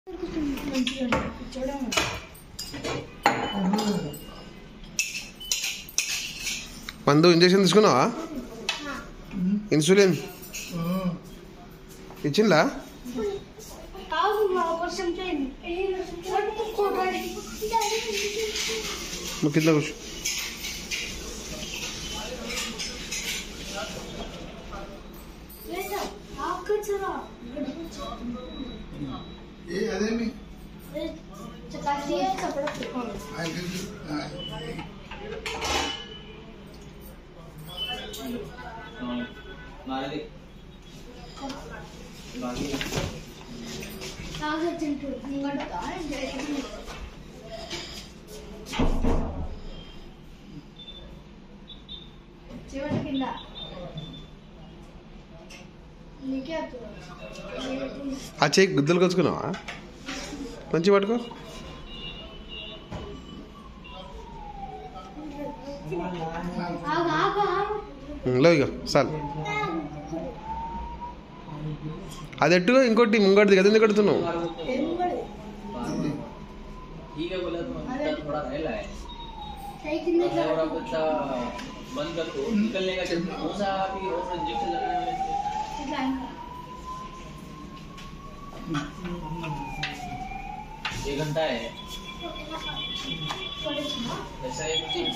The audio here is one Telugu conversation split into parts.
మందు ఇంజక్షన్ తీసుకున్నావా ఇన్సులిన్ ఇచ్చిందా నువ్వు కింద కూర్చో ఏ అదేమి चपाती है कपड़ा కాగజ్ అంటూ ముంగట చివరి కింద నీకే ఆ చేయి గుద్దలు కొచ్చుకున్నావా మంచి పట్టుకో ఆగు ఆగు ఆగు లేవు ఇక చాలు అది ఎట్టు ఇంకోటి ముంగటిది కదా ఎందుకు కడుతున్నావు ठीक है बोला तो इतना थोड़ा रहला है సై కింద और थोड़ा कुछ बंद कर दो निकलने का जल्दी कौन सा अभी और इंजेक्शन लगाने में ఇట్లా ఇంకా एक घंटा है పడేసినా ऐसा है कुछ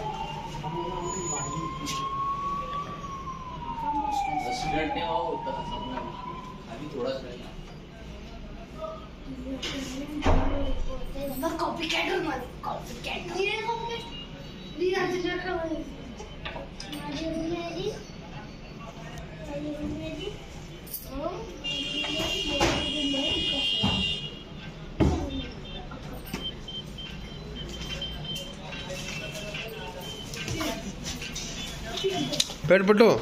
दस मिनट में आओ उतना समय अभी थोड़ा सा रहला కాపీ క్యాట్ ఉన్నది కాపీ క్యాట్ నేనే కాపీ క్యాట్ నేను అది రకమైన అది ఉన్నది అది ఉన్నది ఓ పెట్టు పెట్టు